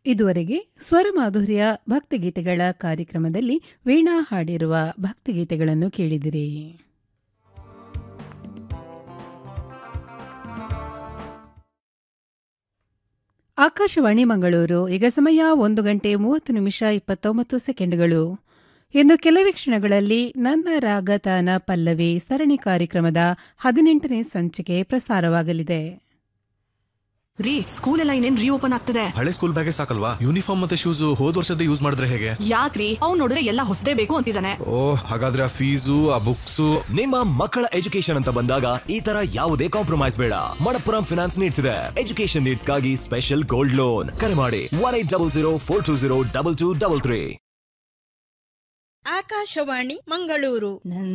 ಇದುವರೆಗೆ ಸ್ವರಮಾಧುರ್ಯ ಭಕ್ತಿಗೀತೆಗಳ ಕಾರ್ಯಕ್ರಮದಲ್ಲಿ ವೀಣಾ ಹಾಡಿರುವ ಭಕ್ತಿಗೀತೆಗಳನ್ನು ಕೇಳಿದಿರಿ ಆಕಾಶವಾಣಿ ಮಂಗಳೂರು ಈಗ ಸಮಯ ಒಂದು ಗಂಟೆ ಮೂವತ್ತು ನಿಮಿಷ ಇಪ್ಪತ್ತೊಂಬತ್ತು ಸೆಕೆಂಡ್ಗಳು ಇನ್ನು ಕೆಲವೇ ಕ್ಷಣಗಳಲ್ಲಿ ನನ್ನ ರಾಗತಾನ ಪಲ್ಲವಿ ಸರಣಿ ಕಾರ್ಯಕ್ರಮದ ಹದಿನೆಂಟನೇ ಸಂಚಿಕೆ ಪ್ರಸಾರವಾಗಲಿದೆ ರೀ ಸ್ಕೂಲ್ ಎಲ್ಲ ಇನ್ನೇನ್ ರೀಓಪನ್ ಆಗ್ತದೆ ಹಳೆ ಸ್ಕೂಲ್ ಬ್ಯಾಗೆ ಸಾಕಲ್ವಾ ಯೂನಿಫಾರ್ಮ್ ಮತ್ತೆ ಶೂಸ್ ಹೋದ್ ವರ್ಷದ ಯೂಸ್ ಮಾಡಿದ್ರೆ ಹೇಗೆ ಯಾಕ್ರಿ ಅವ್ನ್ ನೋಡಿದ್ರೆ ಎಲ್ಲ ಹೊಸದೇ ಬೇಕು ಅಂತಿದ್ದಾನೆ ಓ ಹಾಗಾದ್ರೆ ಆ ಫೀಸು ಆ ಬುಕ್ಸು ನಿಮ್ಮ ಮಕ್ಕಳ ಎಜುಕೇಶನ್ ಅಂತ ಬಂದಾಗ ಈ ತರ ಯಾವುದೇ ಕಾಂಪ್ರಮೈಸ್ ಬೇಡ ಮಣಪ್ಪುರಂ ಫಿನಾನ್ಸ್ ನೀಡ್ತಿದೆ ಎಜುಕೇಶನ್ ನೀಡ್ಸ್ಗಾಗಿ ಸ್ಪೆಷಲ್ ಗೋಲ್ಡ್ ಲೋನ್ ಕರೆ ಮಾಡಿ one eight double zero four two zero double two double three Akashvani Mangaluru